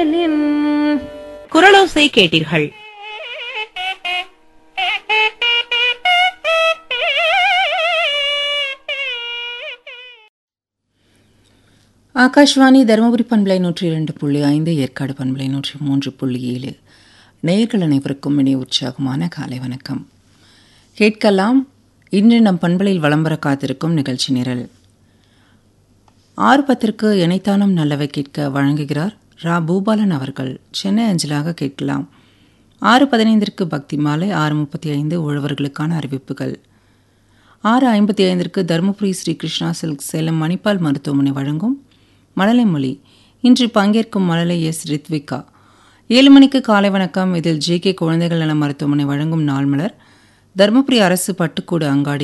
குரலோசை கேட்டீர்கள் ஆகாஷ்வாணி தருமபுரி பண்பலை நூற்றி இரண்டு புள்ளி ஐந்து ஏற்காடு பண்பலை நூற்றி மூன்று புள்ளி ஏழு நேயர்கள் அனைவருக்கும் இனிய உற்சாகமான காலை வணக்கம் கேட்கலாம் இன்று நம் பண்பலையில் வலம் வர காத்திருக்கும் நிகழ்ச்சி நிரல் ஆறு பத்திற்கு இணைத்தானம் நல்லவை கேட்க வழங்குகிறார் ரா பூபாலன் அவர்கள் சென்னை அஞ்சலாக கேட்கலாம் ஆறு பதினைந்திற்கு பக்தி மாலை ஆறு முப்பத்தி ஐந்து உழவர்களுக்கான அறிவிப்புகள் ஆறு ஐம்பத்தி ஐந்திற்கு தருமபுரி ஸ்ரீ கிருஷ்ணா சில்க் சேலம் மணிப்பால் மருத்துவமனை வழங்கும் மழலை மொழி இன்று பங்கேற்கும் மழலை எஸ் ரித்விகா ஏழு மணிக்கு காலை வணக்கம் இதில் ஜே கே குழந்தைகள் நல மருத்துவமனை வழங்கும் நாள் மலர் தருமபுரி அரசு பட்டுக்கூடு அங்காடி